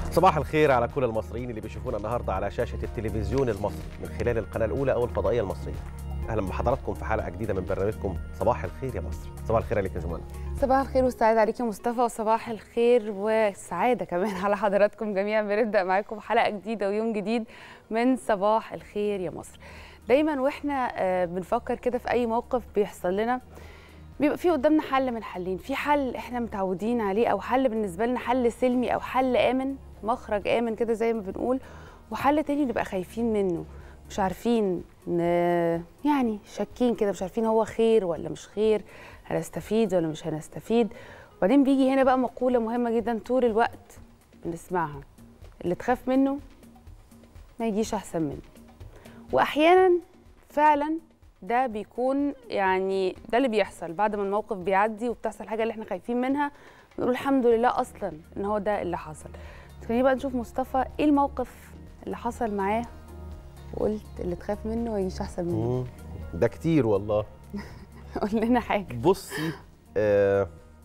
صباح الخير على كل المصريين اللي بيشوفونا النهارده على شاشه التلفزيون المصري من خلال القناه الاولى او الفضائيه المصريه. اهلا بحضراتكم في حلقه جديده من برنامجكم صباح الخير يا مصر. صباح الخير عليك يا جمانه. صباح الخير والسعادة عليك يا مصطفى وصباح الخير والسعادة كمان على حضراتكم جميعا بنبدأ معاكم حلقة جديدة ويوم جديد من صباح الخير يا مصر دايما واحنا آه، بنفكر كده في أي موقف بيحصل لنا بيبقى في قدامنا حل من حلين في حل احنا متعودين عليه أو حل بالنسبة لنا حل سلمي أو حل آمن مخرج آمن كده زي ما بنقول وحل تاني نبقى خايفين منه مش عارفين ن... يعني شاكين كده مش عارفين هو خير ولا مش خير هنستفيد ولا مش هنستفيد وبعدين بيجي هنا بقى مقولة مهمة جدا طول الوقت بنسمعها اللي تخاف منه ما يجيش أحسن منه وأحيانا فعلا ده بيكون يعني ده اللي بيحصل بعد ما الموقف بيعدي وبتحصل حاجة اللي احنا خايفين منها نقول الحمد لله أصلا إن هو ده اللي حصل خلينا بقى نشوف مصطفى إيه الموقف اللي حصل معاه وقلت اللي تخاف منه ما يجيش أحسن منه مم. ده كتير والله. قول لنا حاجة بصي آه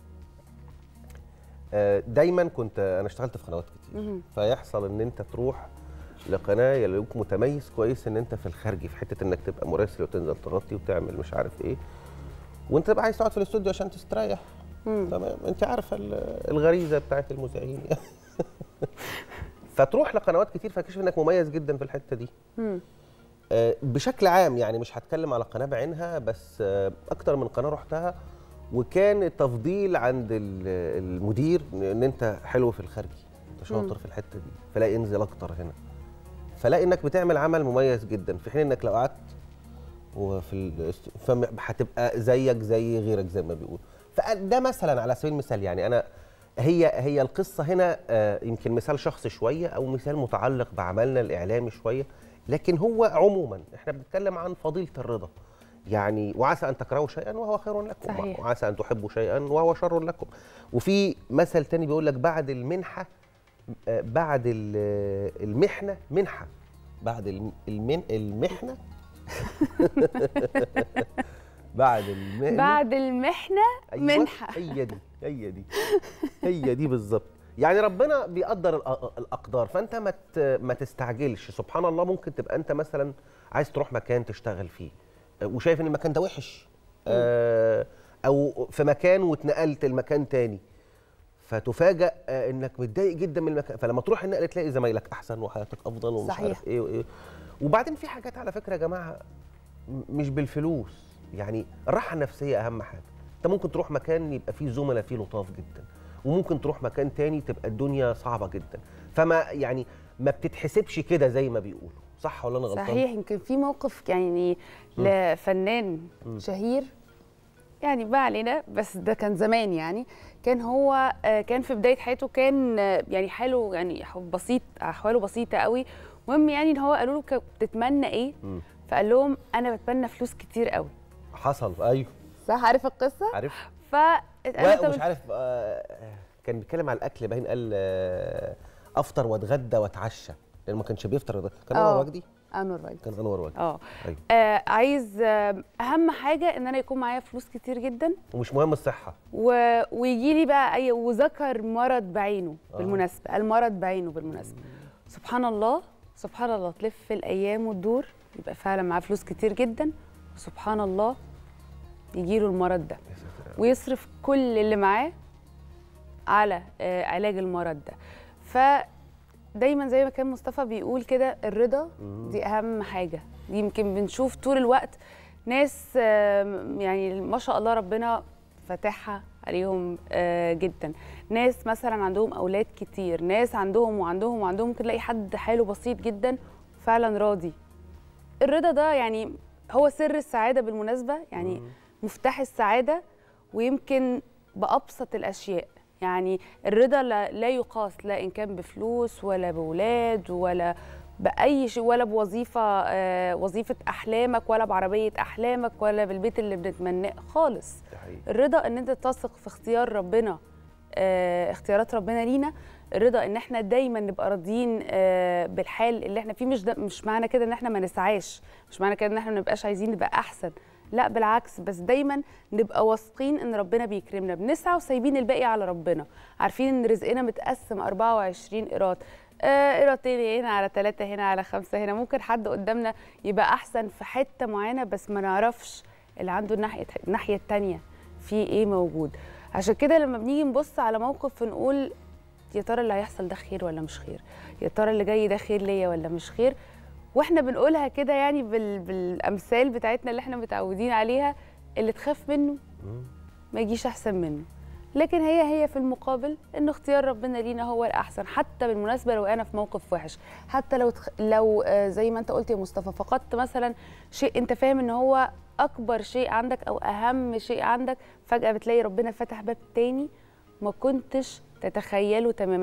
آه دايما كنت انا اشتغلت في قنوات كتير مهم. فيحصل ان انت تروح لقناه يلاقوك متميز كويس ان انت في الخارجي في حته انك تبقى مراسل وتنزل تغطي وتعمل مش عارف ايه وانت تبقى عايز تقعد في الاستوديو عشان تستريح مم. تمام انت عارفه ال- الغريزه بتاعت المذيعين فتروح لقنوات كتير فتكتشف انك مميز جدا في الحته دي مم. آه، بشكل عام يعني مش هتكلم على قناه بعينها بس آه، اكتر من قناه رحتها وكان التفضيل عند ال- المدير ان انت حلو في الخارجي انت مم. شاطر في الحته دي فلاقي انزل اكتر هنا فلاقي انك بتعمل عمل مميز جدا في حين انك لو قعدت وفي الاست- فم- هتبقى زيك زي غيرك زي ما بيقول فده مثلا على سبيل المثال يعني انا هي هي القصه هنا آه، يمكن مثال شخصي شويه او مثال متعلق بعملنا الاعلامي شويه لكن هو عموما احنا بنتكلم عن فضيله الرضا يعني وعسى ان تكرهوا شيئا وهو خير لكم صحيح. وعسى ان تحبوا شيئا وهو شر لكم وفي مثل تاني بيقول لك بعد المنحه آه، بعد ال- المحنه منحه بعد الم- المن المحنه بعد المحنه بعد المحنة أيوة، منحة هي دي هي دي هي دي بالظبط يعني ربنا بيقدر الأ- الاقدار فانت ما ت- ما تستعجلش سبحان الله ممكن تبقى انت مثلا عايز تروح مكان تشتغل فيه آه، وشايف ان المكان ده وحش آه، او في مكان واتنقلت لمكان تاني فتفاجأ آه، انك متضايق جدا من المكان فلما تروح النقل تلاقي زمايلك احسن وحياتك افضل ومش صحيح. عارف ايه وايه وبعدين في حاجات على فكره يا جماعه م- مش بالفلوس يعني الراحه النفسيه اهم حاجه انت ممكن تروح مكان يبقى فيه زملاء فيه لطاف جدا وممكن تروح مكان تاني تبقى الدنيا صعبه جدا فما يعني ما بتتحسبش كده زي ما بيقولوا صح ولا انا غلطان صحيح يمكن في موقف يعني لفنان شهير يعني ما علينا بس ده كان زمان يعني كان هو آه، كان في بداية حياته كان آه، يعني حاله يعني بسيط أحواله بسيطة قوي المهم يعني ان هو قالوا له ك- بتتمنى ايه مم. فقال لهم انا بتمنى فلوس كتير قوي حصل ايوه صح عارف القصة عارف فاتقال ومش عارف آه، كان بيتكلم على الاكل باين قال آه، افطر واتغدى واتعشى لانه ما كانش بيفطر ويتغدى. كان انور آه. وجدي انور راجل كان انور وجدي اه ايوه آه، عايز آه، اهم حاجه ان انا يكون معايا فلوس كتير جدا ومش ومش مهم الصحه و... ويجي لي بقى اي وذكر مرض بعينه آه. بالمناسبه المرض بعينه بالمناسبه سبحان الله سبحان الله تلف الايام وتدور يبقى فعلا معاه فلوس كتير جدا وسبحان الله يجي له المرض ده يا ساتر يا رب. ويصرف كل اللي معاه على آه، علاج المرض ده فدايما زي ما كان مصطفى بيقول كده الرضا دي اهم حاجه دي يمكن بنشوف طول الوقت ناس آم، يعني ما شاء الله ربنا فاتحها عليهم آه، جدا ناس مثلا عندهم اولاد كتير ناس عندهم وعندهم وعندهم ممكن تلاقي حد حاله بسيط جدا فعلا راضي الرضا ده يعني هو سر السعاده بالمناسبه يعني مفتاح السعاده ويمكن بابسط الاشياء يعني الرضا لا, لا يقاس لا ان كان بفلوس ولا باولاد ولا باي شيء ولا بوظيفه آه وظيفه احلامك ولا بعربيه احلامك ولا بالبيت اللي بنتمناه خالص ده حقيقي الرضا ان انت تثق في اختيار ربنا آه اختيارات ربنا لينا الرضا ان احنا دايما نبقى راضيين آه بالحال اللي احنا فيه مش ده مش معنى كده ان احنا ما نسعاش مش معنى كده ان احنا ما نبقاش عايزين نبقى احسن لا بالعكس بس دايما نبقى واثقين ان ربنا بيكرمنا بنسعى وسايبين الباقي على ربنا عارفين ان رزقنا متقسم 24 قيراط آه، قيراطين هنا على ثلاثة هنا على خمسة هنا ممكن حد قدامنا يبقى أحسن في حتة معينة بس ما نعرفش اللي عنده الناحية الناحية التانية في إيه موجود عشان كده لما بنيجي نبص على موقف ونقول يا ترى اللي هيحصل ده خير ولا مش خير يا ترى اللي جاي ده خير ليا ولا مش خير واحنا بنقولها كده يعني بال... بالامثال بتاعتنا اللي احنا متعودين عليها اللي تخاف منه ما يجيش احسن منه لكن هي هي في المقابل ان اختيار ربنا لينا هو الاحسن حتى بالمناسبه لو انا في موقف وحش حتى لو تخ... لو آه، زي ما انت قلت يا مصطفى فقدت مثلا شيء انت فاهم ان هو اكبر شيء عندك او اهم شيء عندك فجاه بتلاقي ربنا فتح باب تاني ما كنتش تتخيله تماما